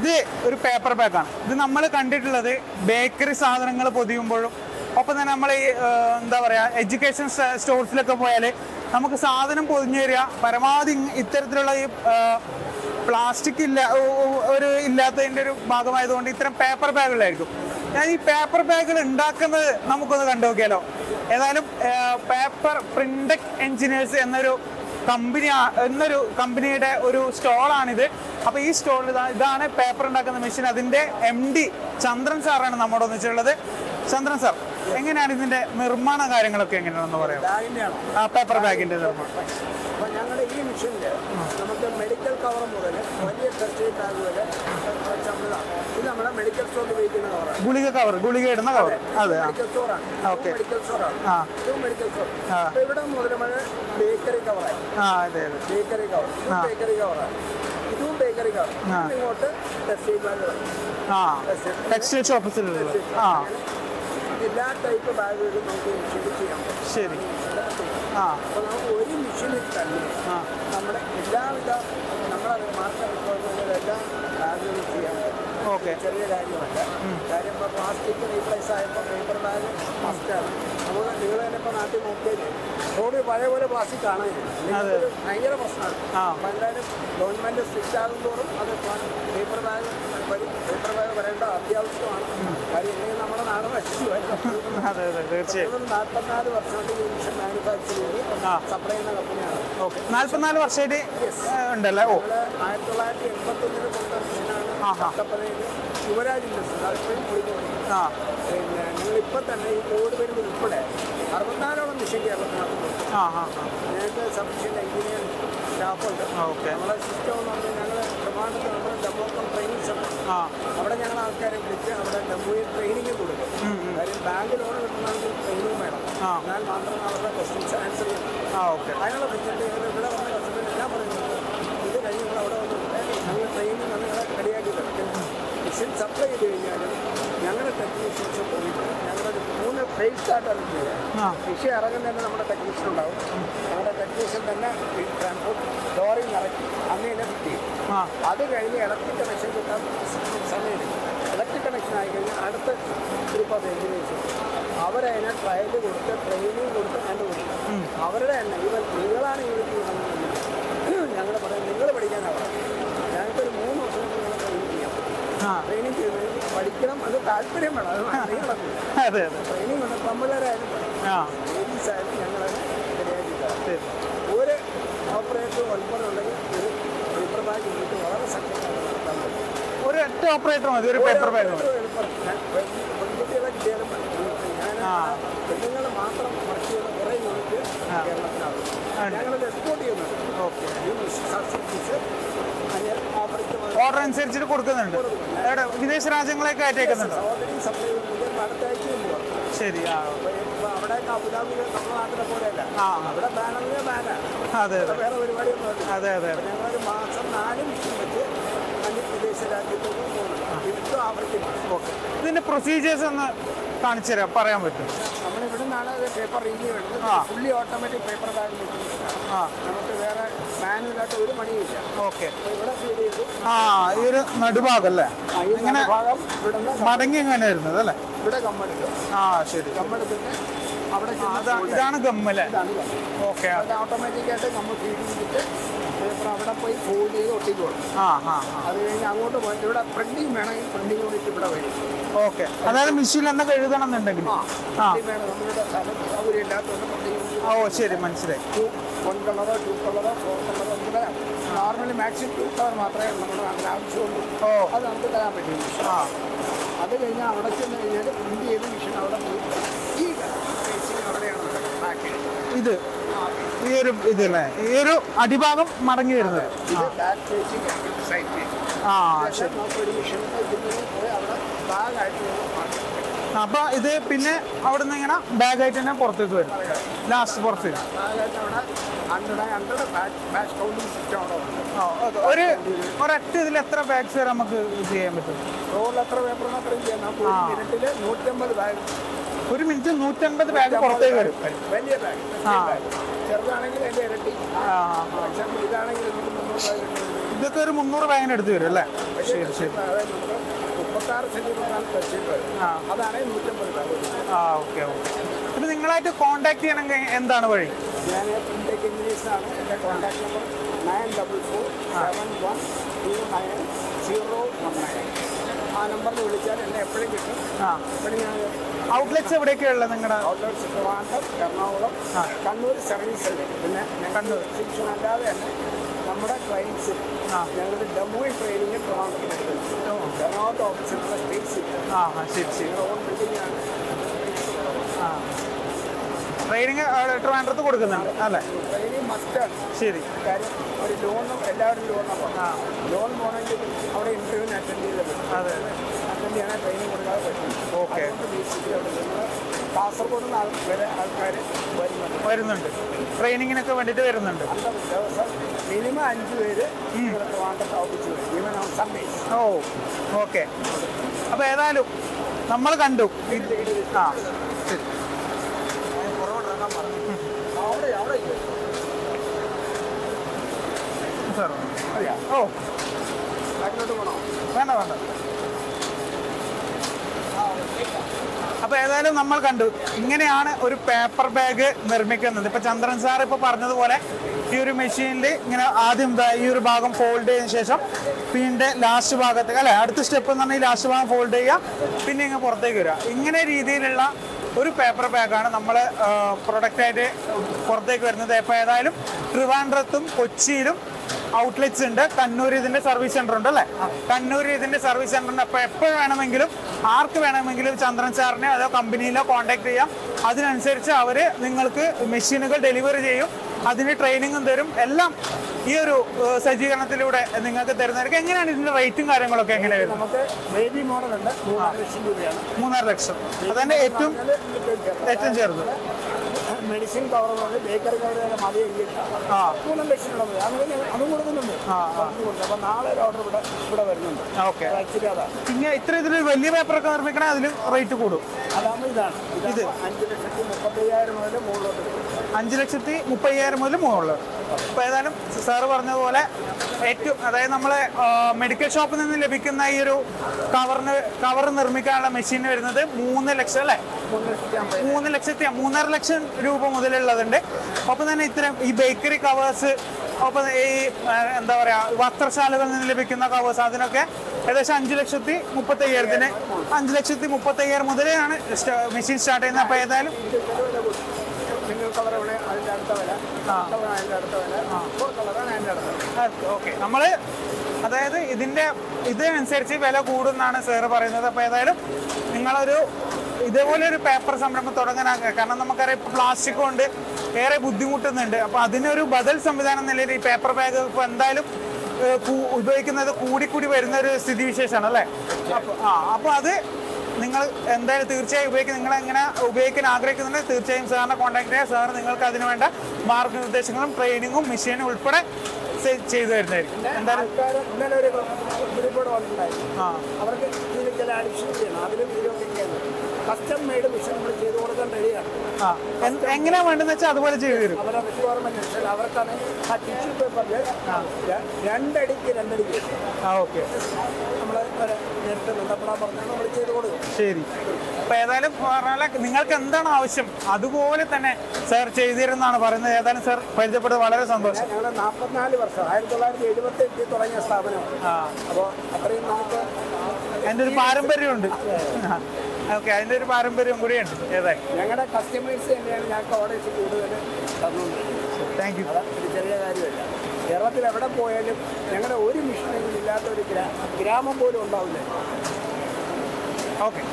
ഇത് ഒരു പേപ്പർ ബാഗാണ് ഇത് നമ്മൾ കണ്ടിട്ടുള്ളത് ബേക്കറി സാധനങ്ങൾ പൊതിയുമ്പോഴും ഒപ്പം തന്നെ നമ്മൾ ഈ ആ, എന്താ പറയാ എഡ്യൂക്കേഷൻ സ്റ്റോഴ്സിലൊക്കെ പോയാൽ നമുക്ക് സാധനം പൊതിഞ്ഞു തരിക പരമാവധി ഇങ് ഇത്തരത്തിലുള്ള ഈ പ്ലാസ്റ്റിക് ഇല്ല ഒ- ഒ- ഒരു ഇല്ലാത്തതിന്റെ ഒരു ഭാഗമായതുകൊണ്ട് ഇത്തരം പേപ്പർ ബാഗുകളായിരിക്കും ഞാൻ ഈ പേപ്പർ ബാഗുകൾ ഉണ്ടാക്കുന്നത് നമുക്കൊന്ന് കണ്ടു നോക്കിയാലോ ഏതായാലും പേപ്പർ പ്രിന്റക് എഞ്ചിനീയേഴ്സ് എന്നൊരു കമ്പനി എന്നൊരു കമ്പനിയുടെ ഒരു സ്റ്റോളാണിത് അപ്പൊ ഈ സ്റ്റോൾ ഇതാണ് പേപ്പർ ഉണ്ടാക്കുന്ന മെഷീൻ അതിന്റെ എം ഡി ചന്ദ്രൻ സാറാണ് നമ്മുടെ ഒന്നിച്ചുള്ളത് ചന്ദ്രൻ സാർ എങ്ങനെയാണ് ഇതിന്റെ നിർമ്മാണ കാര്യങ്ങളൊക്കെ എങ്ങനെയാണെന്ന് പറയാം ബാഗിൻ്റെയാണ് ആ പേപ്പർ ബാഗിന്റെ നിർമ്മാണം അപ്പോൾ ഞങ്ങളുടെ ഈ മെഷീനിൽ നമുക്ക് മെഡിക്കൽ കവർ മുതൽ വലിയ ടെസ്റ്റ് ബാഗ് വരെ ചമ്മതാണ് ഇത് നമ്മുടെ മെഡിക്കൽ സ്റ്റോറിൽ ഉപയോഗിക്കുന്ന കവറാണ് ഗുളിക കവർ ഗുളിക ഇടുന്ന കവർ അതെ ആ മെഡിക്കൽ സ്റ്റോറാണ് ഓക്കെ. മെഡിക്കൽ സ്റ്റോറാണ് ആ. ഇതും മെഡിക്കൽ സ്റ്റോർ ആ. അപ്പോൾ ഇവിടെ മുതൽ നമ്മൾ ബേക്കറി കവറായി ആ അതെ അതെ ബേക്കറി കവർ ഇതും ആ. ബേക്കറി കവറാണ് ഇതും ബേക്കറി കവർ ആ. ഇങ്ങോട്ട് ടെസ്റ്റ് ബാഗ് ആ ടെക്സ്റ്റൈൽ ഷോപ്സിലുള്ളത് ആ എല്ലാ ടൈപ്പ് ബാഗുകളും നമുക്ക് മെഷീനിൽ ചെയ്യാൻ പറ്റും ശരി ആ അപ്പോൾ നമുക്ക് ഒരു മെഷീനിൽ തന്നെ ആ നമ്മുടെ എല്ലാവിധ നമ്മളെ മാർക്കറ്റ് എല്ലാ ബാഗുകളും ചെയ്യാൻ പറ്റും ഓക്കെ ചെറിയ കാര്യമല്ല കാര്യം ഇപ്പോൾ പ്ലാസ്റ്റിക് റീപ്ലേസ് ആയപ്പോൾ പേപ്പർ ബാഗ് മസ്റ്റാണ് നമുക്ക് നിങ്ങൾ തന്നെ ഇപ്പോൾ നാട്ടിൽ നോക്കിയാൽ റോഡ് പഴയ പോലെ പ്ലാസ്റ്റിക് കാണാനില്ല അതെ. ഇതൊരു ഭയങ്കര പ്രശ്നമാണ് ആ. അപ്പോൾ എന്തായാലും ഗവൺമെൻറ് സ്ട്രിക്റ്റ് ആകുന്തോറും അത് പേപ്പർ ബാഗ് വരും പേപ്പർ ബാഗ് വരേണ്ട അത്യാവശ്യമാണ് കാര്യം ഇല്ലെങ്കിൽ നമ്മുടെ നാട് നശിച്ചു വരും അതെ അതെ തീർച്ചയായും നാൽപ്പത്തിനാല് വർഷമായിട്ട് ഈ മിഷൻ മാനുഫാക്ചർ ചെയ്ത് ആ. സപ്ലൈ ചെയ്യുന്ന കമ്പനിയാണ് ഓക്കെ നാല്പത്തിനാല് വർഷമായിട്ട് ഉണ്ടല്ലേ ഓ ഞങ്ങൾ ആയിരത്തി തൊള്ളായിരത്തി എൺപത്തൊന്നിന് കൊണ്ട മിഷനാണ് ആഹാ. കട്ടപ്പനയിൽ യുവരാജ് ഇൻഡസ്ട്രി അത് ഇപ്പോഴും പൊളിഞ്ഞു ആ പിന്നെ ഞങ്ങളിപ്പോൾ തന്നെ ഈ കോവിഡ് വരുന്നത് ഉൾപ്പെടെ അറുപത്തിനാലോളം മിഷൻ കേരളത്തിനകത്ത് ആ ആ ഞങ്ങൾക്ക് സഫീഷ്യൻ്റ് എഞ്ചിനീയർ സ്റ്റാഫുണ്ട് ഓക്കെ നമ്മളെ സിസ്റ്റം എന്ന് പറഞ്ഞാൽ ഞങ്ങൾ ട്രിവാൻഡ്രത്ത് നമ്മൾ ഡെമോക്കം ട്രെയിനിങ് സെൻ്റർ ആ അവിടെ ഞങ്ങൾ ആൾക്കാരെ വിളിച്ച് അവിടെ ഡെമോയിൽ ട്രെയിനിങ് കൊടുക്കും കാര്യം ബാങ്ക് ലോൺ കിട്ടണമെങ്കിൽ ട്രെയിനിങ് വേണം ആ. എന്നാൽ മാത്രമേ അവരുടെ ക്വസ്റ്റ്യൻസ് ആൻസർ ചെയ്യാൻ ആ ഓക്കെ അതിനുള്ള ബഡ്ജറ്റ് ഞങ്ങൾ ഇവിടെ വന്ന കസ്റ്റമർ എല്ലാം പറയുന്നത് ഇത് കഴിഞ്ഞ് നിങ്ങൾ അവിടെ വന്ന് ഞങ്ങൾ ട്രെയിനിങ് ഞങ്ങളെ റെഡിയാക്കി തരും മിഷൻ സപ്ലൈ ചെയ്ത് കഴിഞ്ഞാലും ഞങ്ങളുടെ ടെക്നീഷ്യൻസ് പോയിട്ട് ഞങ്ങളുടെ മൂന്ന് ഫേസ് സ്റ്റാർട്ടാണ് ചെയ്യുക ആ മിഷൻ ഇറങ്ങുന്നതന്നെ നമ്മുടെ ടെക്നീഷ്യൻ ഉണ്ടാവും നമ്മുടെ ടെക്നീഷ്യൻ തന്നെ ഈ ട്രാൻസ്പോർട്ട് ലോറിയിൽ ഇറക്കി അന്ന് തന്നെ ഫിറ്റ് ചെയ്യും ആ അത് കഴിഞ്ഞ് ഇലക്ട്രിക് കണക്ഷൻ കിട്ടാൻ സമയമില്ല ഇലക്ട്രിക് കണക്ഷൻ ആയി കഴിഞ്ഞാൽ അടുത്ത ഗ്രൂപ്പ് ഓഫ് എഞ്ചിനീയേഴ്സ് അവരതിനെ ട്രയൽ കൊടുത്ത് ട്രെയിനിങ് കൊടുത്ത് കണ്ടു കൊടുക്കും അവരുടെ തന്നെ ഇവർ നിങ്ങളാണ് യൂണിറ്റ് ചെയ്യണമെന്നില്ല ഞങ്ങൾ പറയും നിങ്ങൾ പഠിക്കാനാണ് ഞങ്ങൾക്കൊരു മൂന്ന് വർഷം നിങ്ങളെ ട്രെയിനിങ് ചെയ്യാം ആ ട്രെയിനിങ് ചെയ്ത് പഠിക്കണം അത് താല്പര്യം വേണം അത് നിങ്ങളൊന്നും അതെ അതെ ട്രെയിനിങ് ഉണ്ട് തമിഴരായാലും ആ ലേഡീസ് ആയാലും ഞങ്ങളത് ശരിയാക്കി തരാം ശരി ഒരു ഓപ്പറേറ്റർ ഒൻപത് ഉണ്ടെങ്കിൽ ഒരു പേപ്പർ ബാഗ് ഇട്ടിട്ട് വളരെ സക്സസ്ഫുൾ നടത്താൻ പറ്റും ഒരു ഒറ്റ ഓപ്പറേറ്റർ മതി ഒരു പേപ്പർ ബാഗ് മതി പെൺകുട്ടികളെ കിട്ടിയാലും മതി. ഞാൻ ആ. പെണ്ണുങ്ങൾ മാത്രം വർക്ക് ചെയ്യുന്ന കുറേ യൂണിറ്റ് കേരളത്തിലാണ് ഞങ്ങളത് എക്സ്പോർട്ട് ചെയ്യുന്നുണ്ട് ഓക്കെ ഈ സബ്സിഡീസ് ആഫ്രിക്ക ഓർഡർ അനുസരിച്ചിട്ട് കൊടുക്കുന്നുണ്ട് എവിടെ വിദേശ രാജ്യങ്ങളൊക്കെ അയച്ചേക്കുന്നുണ്ട് ഓൾറെഡി സപ്ലൈ ചെയ്യുന്നത് അടുത്ത ആഴ്ചയും പോവാം ശരി ആ അപ്പോൾ അവിടെയൊക്കെ അബുദാബിയിൽ നമ്മുടെ നാട്ടിലെ പോലെയല്ല ആ. അവിടെ ബാനറിന് ബാനാണ് അതെ അതെ വേറെ പരിപാടിയൊന്നും അതില്ല. അതെ അതെ അപ്പോൾ ഞങ്ങളൊരു മാസം നാല് മിഷൻ വെച്ച് അന്യ വിദേശ രാജ്യത്തേക്ക് പോകുന്നുണ്ട് വിവിധ ആഫ്രിക്കൻ ഓക്കെ ഇതിന്റെ പ്രൊസീജിയേഴ്സ് ഒന്ന് കാണിച്ചു തരാം പറയാൻ പറ്റും നമ്മൾ ഇവിടെ നിന്നാണ് പേപ്പർ റിന്യൂ എടുത്തത് ആ. ഫുള്ളി ഓട്ടോമാറ്റിക് പേപ്പർ ബാഗ് മെഷീനാണ് ആ നമുക്ക് വേറെ മാനുവലായിട്ട് ഒരു പണിയില്ല ഓക്കെ അപ്പോൾ ഇവിടെ ഫീഡ് ചെയ്തു ആ ഈ ഒരു നടുഭാഗം അല്ലേ ആ, ഈ ഇങ്ങനെ ഭാഗം ഇവിടെ നിന്ന് മടങ്ങി ഇങ്ങനെ വരുന്നത് അല്ലേ ഇവിടെ കമ്മെടുക്കും ആ ശരി കമ്മെടുത്തിട്ട് അവിടെ ആ, അതാ- ഇതാണ് ഗമ്മല്ലേ ഇതാണ് കമ്മ്. ഓക്കെ അത് ഓട്ടോമാറ്റിക്കായിട്ട് നമ്മൾ ഫീഡ് ചെയ്തിട്ട് പേപ്പർ അവിടെ പോയി ഫോൾഡ് ചെയ്ത് ഒട്ടിക്ക് കൊടുക്കും ആ ആ അത് കഴിഞ്ഞ് അങ്ങോട്ട് പോയിട്ട് ഇവിടെ പ്രിന്റിങ് വേണമെങ്കിൽ പ്രിന്റിങ് യൂണിറ്റ് ഇവിടെ വരും ഓക്കെ അതായത് മെഷീനിൽ എന്തൊക്കെ എഴുതണം എന്നുണ്ടെങ്കിൽ ആ ആ പ്രിന്റിങ് വേണം നമ്മളുടെ സ്ഥലം സൗകര്യം ഇല്ലാത്തതുകൊണ്ട് പ്രിന്റിങ് യൂണിറ്റ് ഓ ശരി മനസ്സിലായി ടു വൺ കളറോ ടു കളറോ ഫോർ കളറോ നമുക്ക് തരാം നോർമലി മാക്സിമം ടു കളർ മാത്രമേ നമ്മുടെ നാട്ടിൽ ആവശ്യമുള്ളൂ ഓ അത് നമുക്ക് തരാൻ പറ്റും ആ അത് കഴിഞ്ഞാൽ അവിടെ ചെന്ന് കഴിഞ്ഞാൽ പ്രിന്റ് ചെയ്ത് മിഷൻ അവിടെ പോയി ഈ പേസിങ് അവിടെയാണ് ബാക്കി ഇത് ഈ ഒരു ഇതല്ലേ ഈ ഒരു അടിഭാഗം മടങ്ങി വരുന്നത് ഇത് ബാക്ക് പേസിങ് സൈഡ് പേസിങ് ആ ശരി നമുക്ക് ഒരു മിഷൻ ഇതിൽ പോയി അവിടെ ബാഗായിട്ട് മാറ്റി അപ്പൊ ഇത് പിന്നെ അവിടെ നിന്ന് ഇങ്ങനെ ബാഗായിട്ട് തന്നെ പുറത്തേക്ക് വരും ലാസ്റ്റ് പുറത്തേക്ക് ബാഗായിട്ട് അവിടെ hundred hundred back back counting system അവിടെ ഉണ്ട് ആ, okay. ഒരു ഒരൊറ്റ ഇതിൽ എത്ര ബാഗ്സ് വരെ നമുക്ക് ഇത് ചെയ്യാൻ പറ്റും റോഡിൽ എത്ര പേപ്പറിന് അത്രയും ചെയ്യാം നമുക്ക് ഒരു മിനിറ്റിൽ നൂറ്റമ്പത് ബാഗ് ഒരു മിനിറ്റ് നൂറ്റമ്പത് ബാഗ് പുറത്തേക്ക് വരും വലിയ ബാഗ് ആ. ചെറുതാണെങ്കിൽ അതിൻ്റെ ഇരട്ടി ആ, ആ, ഫോർ എക്സാമ്പിൾ ഇതാണെങ്കിൽ നമുക്ക് മുന്നൂറ് ബാഗ് ഇതൊക്കെ ഒരു മുന്നൂറ് ബാഗിന് എടുത്ത് വരും അല്ലേ ശരി ശരി അതായത് നമുക്ക് മുപ്പത്താറ് സെന്റിമീറ്ററാണ് ബെഡ്ഷീറ്റ് വരുന്നത് ആ. അതാണ് നൂറ്റമ്പത് രൂപ ആ ഓക്കെ ഓക്കെ പിന്നെ നിങ്ങളായിട്ട് കോണ്ടാക്ട് ചെയ്യണമെങ്കിൽ എന്താണ് വഴി ഞാൻ ഇൻടേക്ക് ഇംഗ്ലീഷാണ് എൻ്റെ contact number nine double four seven one two nine zero one nine ആ നമ്പറിൽ വിളിച്ചാൽ എന്നെ എപ്പോഴും കിട്ടും ആ എപ്പോഴും ഞാൻ ഔട്ട്ലെറ്റ്സ് എവിടെയൊക്കെയാണ് ഉള്ളത് നിങ്ങളുടെ ഔട്ട്ലെറ്റ്സ് ട്രിവാൻഡ്രം എറണാകുളം ആ. കണ്ണൂർ സർവീസ് ഉണ്ട് പിന്നെ കണ്ണൂർ ശിക്ഷ അല്ലാതെ തന്നെ നമ്മുടെ ക്ലയൻസ് ആ. ഞങ്ങളുടെ ഡെമോയിൽ ട്രെയിനിങ് ട്രിവാൻഡ്രത്തിൽ എടുക്കുന്നത് എറണാകുളത്ത് ഓഫീസിലുള്ള സ്പേസ് ആ ആ ശരി ശരി ഞങ്ങളുടെ ഓൺ ബിൽഡിംഗ് ആണ് ആ ട്രെയിനിങ് ട്രിവാൻഡ്രത്ത് കൊടുക്കുന്നുണ്ട് അല്ലേ ട്രെയിനിങ് മസ്റ്റാണ് ശരി കാര്യം ഒരു ലോണും എല്ലാവരും ലോണാണ് ആ ലോൺ പോകണമെങ്കിൽ അവിടെ ഇന്റർവ്യൂവിന് അറ്റൻഡ് ചെയ്തത് അതെ അറ്റൻഡ് ചെയ്യാൻ ട്രെയിനിങ് കൊടുക്കാതെ പറ്റും ഓക്കെ അതുകൊണ്ട് ബേസിക്കലി അവിടെ നിങ്ങൾ കാസർഗോഡ് നിന്ന് ആൾ വരെ ആൾക്കാർ വരുന്നുണ്ട് വരുന്നുണ്ട് ട്രെയിനിങ്ങിനൊക്കെ വേണ്ടിയിട്ട് വരുന്നുണ്ട് അന്ത ദിവസം മിനിമം അഞ്ച് പേര് വാണ്ടത്ത് ഓഫീസ് വരും ഈവൻ ഓൺ സൺഡേസ് ഓ ഓക്കെ അപ്പോൾ ഏതായാലും നമ്മൾ കണ്ടു ഇത് ആ ശരി അവിടെ അവിടെ സാർ അറിയാം ഓ ബാക്കിലോട്ട് പോകണോ വേണ്ട വേണ്ട അപ്പൊ ഏതായാലും നമ്മൾ കണ്ടു ഇങ്ങനെയാണ് ഒരു പേപ്പർ ബാഗ് നിർമ്മിക്കുന്നത് ഇപ്പൊ ചന്ദ്രൻ സാർ ഇപ്പൊ പറഞ്ഞതുപോലെ ഈ ഒരു മെഷീനിൽ ഇങ്ങനെ ആദ്യം ദാ ഈ ഒരു ഭാഗം ഫോൾഡ് ചെയ്തതിനു ശേഷം പിന്നെ ലാസ്റ്റ് ഭാഗത്തേക്ക് അല്ലെ അടുത്ത സ്റ്റെപ്പ് എന്ന് പറഞ്ഞാൽ ഈ ലാസ്റ്റ് ഭാഗം ഫോൾഡ് ചെയ്യുക പിന്നെ ഇങ്ങ് പുറത്തേക്ക് വരിക ഇങ്ങനെ രീതിയിലുള്ള ഒരു പേപ്പർ ബാഗാണ് നമ്മൾ പ്രൊഡക്റ്റ് ആയിട്ട് പുറത്തേക്ക് വരുന്നത് അപ്പോൾ ഏതായാലും ട്രിവാൻഡ്രത്തും കൊച്ചിയിലും ഔട്ട്ലെറ്റ്സ് ഉണ്ട് കണ്ണൂർ ഇതിന്റെ സർവീസ് സെന്റർ ഉണ്ട് അല്ലേ കണ്ണൂർ ഇതിന്റെ സർവീസ് സെന്റർ ഉണ്ട് അപ്പൊ എപ്പോൾ വേണമെങ്കിലും ആർക്ക് വേണമെങ്കിലും ചന്ദ്രൻ സാറിനെ അതോ കമ്പനിയിലോ കോൺടാക്ട് ചെയ്യാം അതിനനുസരിച്ച് അവര് നിങ്ങൾക്ക് മെഷീനുകൾ ഡെലിവറി ചെയ്യും അതിന് ട്രെയിനിങ്ങും തരും എല്ലാം ഈ ഒരു ഏഹ്, സജ്ജീകരണത്തിലൂടെ നിങ്ങൾക്ക് തരുന്നതായിരിക്കും എങ്ങനെയാണ് ഇതിന്റെ റേറ്റും കാര്യങ്ങളൊക്കെ എങ്ങനെ വരുന്നത് നമുക്ക് ബേബി മോഡൽ ഉണ്ട് മൂന്നര ലക്ഷം രൂപയാണ് മൂന്നര ലക്ഷം അതന്നെ ഏറ്റവും ഏറ്റവും ചെറുത് മെഡിസിൻ കവർ കൊണ്ട് ബേക്കറി കവർ തന്നെ മതി എങ്കിൽ ആ മൂന്നര ലക്ഷം രൂപ അങ്ങനെ അതും കൊടുക്കുന്നുണ്ട് ആ, ആ. അതും കൊടുക്കും. അപ്പൊ നാളെ ഒരു ഓർഡർ ഇവിടെ ഇവിടെ വരുന്നുണ്ട് ഓക്കെ ആക്ച്വലി അതാണ് പിന്നെ ഇത്ര ഇതിൽ വലിയ പേപ്പറൊക്കെ നിർമ്മിക്കണേ അതിലും റേറ്റ് കൂടും അതാകുമ്പോൾ ഇതാണ് ഇത് അഞ്ച് ലക്ഷത്തി മുപ്പത്തയ്യായിരം മുതൽ മുകളിലോട്ട് വരും. അഞ്ച് ലക്ഷത്തി മുപ്പയ്യായിരം മുതൽ മുകളിൽ അപ്പോൾ ഏതായാലും സാറ് പറഞ്ഞതുപോലെ ഏറ്റവും അതായത് നമ്മൾ മെഡിക്കൽ ഷോപ്പിൽ നിന്ന് ലഭിക്കുന്ന ഈ ഒരു കവറിന് കവർ നിർമ്മിക്കാനുള്ള മെഷീൻ വരുന്നത് മൂന്ന് ലക്ഷം അല്ലേ മൂന്ന് ലക്ഷത്തി അമ്പത് മൂന്ന് ലക്ഷത്തി മൂന്നര ലക്ഷം രൂപ മുതലുള്ളതുണ്ട് ഒപ്പം തന്നെ ഇത്തരം ഈ ബേക്കറി കവേഴ്സ് ഒപ്പം ഈ ആ, എന്താ പറയാ വസ്ത്രശാലകളിൽ നിന്ന് ലഭിക്കുന്ന കവേഴ്സ് അതിനൊക്കെ ഏകദേശം അഞ്ച് ലക്ഷത്തി മുപ്പത്തി അയ്യായിരത്തിന് അഞ്ച് ലക്ഷത്തി മുപ്പത്തി അയ്യായിരം മുതലാണ് മെഷീൻ സ്റ്റാർട്ട് ചെയ്യുന്നത് അപ്പോൾ ഏതായാലും സിംഗിൾ കളർ ഇവിടെ അതിൻ്റെ അടുത്ത വില കളർ അതിൻ്റെ അടുത്ത വില ഫോർ കളറാണ് അതിൻ്റെ അടുത്ത വില ഓക്കെ നമ്മള് അതായത് ഇതിന്റെ ഇതിനനുസരിച്ച് വില കൂടുന്നാണ് സാറ് പറയുന്നത് അപ്പോൾ ഏതായാലും നിങ്ങളൊരു ഇതേപോലെ ഒരു പേപ്പർ സംരംഭം തുടങ്ങാൻ കാരണം നമുക്കറിയാം ഇപ്പോൾ പ്ലാസ്റ്റിക് കൊണ്ട് ഏറെ ബുദ്ധിമുട്ടുന്നുണ്ട് അപ്പോൾ അതിനൊരു ബദൽ സംവിധാനം എന്ന നിലയിൽ ഈ പേപ്പർ ബാഗ് ഇപ്പോൾ എന്തായാലും ഏഹ്, കൂ- ഉപയോഗിക്കുന്നത് കൂടിക്കൂടി വരുന്ന ഒരു സ്ഥിതിവിശേഷമാണ് അല്ലേ അപ്പോൾ ആ അപ്പോൾ അത് നിങ്ങൾ എന്തായാലും തീർച്ചയായും ഉപയോഗിക്കും നിങ്ങൾ എങ്ങനെ ഉപയോഗിക്കാൻ ആഗ്രഹിക്കുന്നുണ്ടെങ്കിൽ തീർച്ചയായും സാറിനെ കോൺടാക്ട് ചെയ്യുക സാർ നിങ്ങൾക്ക് അതിന് വേണ്ട മാർഗനിർദ്ദേശങ്ങളും ട്രെയിനിങ്ങും മെഷീനും ഉൾപ്പെടെ ചെ- ചെയ്തു തരുന്നതായിരിക്കും എന്തായാലും ആൾക്കാർ ഇന്നലെ ഒരു ഗ്രൂപ്പോട് വന്നിട്ടുണ്ടായിരുന്നു ആ അവർക്ക് ഇതിൽ ചില അഡിഷൻ ചെയ്യണം അതിലും ഇതിലൊക്കെയാണ് കസ്റ്റം മെയ്ഡ് മെഷീൻ നമ്മൾ ചെയ്ത് കൊടുക്കാൻ റെഡിയാണ് ആ എന്ത്- എങ്ങനെയാ വേണ്ടതെന്ന് വെച്ചാൽ അതുപോലെ ചെയ്തു തരും അവരുടെ റിക്വയർമെന്റ് വെച്ചാൽ അവർക്കാണ് ആ ടിഷ്യൂ പേപ്പറിൽ രണ്ടടിക്ക് രണ്ടടിക്ക് ആ ഓക്കെ നമ്മൾ നേരിട്ട് ബന്ധപ്പെടാൻ പറഞ്ഞാൽ നമ്മൾ ചെയ്ത് കൊടുക്കും ശരി അപ്പൊ ഏതായാലും പറഞ്ഞാൽ നിങ്ങൾക്ക് എന്താണ് ആവശ്യം അതുപോലെ തന്നെ സാർ ചെയ്തു തരുമെന്നാണ് പറയുന്നത് ഏതായാലും സാർ പരിചയപ്പെട്ടത് വളരെ സന്തോഷം ഞങ്ങൾ നാൽപ്പത്തിനാല് വർഷം ആയിരത്തി തൊള്ളായിരത്തി എഴുപത്തി എട്ടിൽ തുടങ്ങിയ സ്ഥാപനമാണ് ആ അപ്പോൾ അത്രയും നമുക്ക് അതിന്റെ ഒരു പാരമ്പര്യമുണ്ട് ഓക്കെ അതിന്റെ ഒരു പാരമ്പര്യം കൂടിയുണ്ട് ഏതായാലും ഞങ്ങളുടെ കസ്റ്റമേഴ്സ് തന്നെയാണ് ഞങ്ങൾക്ക് ഓർഡേഴ്സ് കൂടുതൽ തന്നുകൊണ്ടിരിക്കുന്നത് താങ്ക് യു അത് ഒരു ചെറിയ കാര്യമല്ല കേരളത്തിൽ എവിടെ പോയാലും ഞങ്ങളുടെ ഒരു മിഷനെങ്കിലും ഇല്ലാത്ത ഒരു ഗ്രാ ഗ്രാമം പോലും ഉണ്ടാവില്ല ഓക്കെ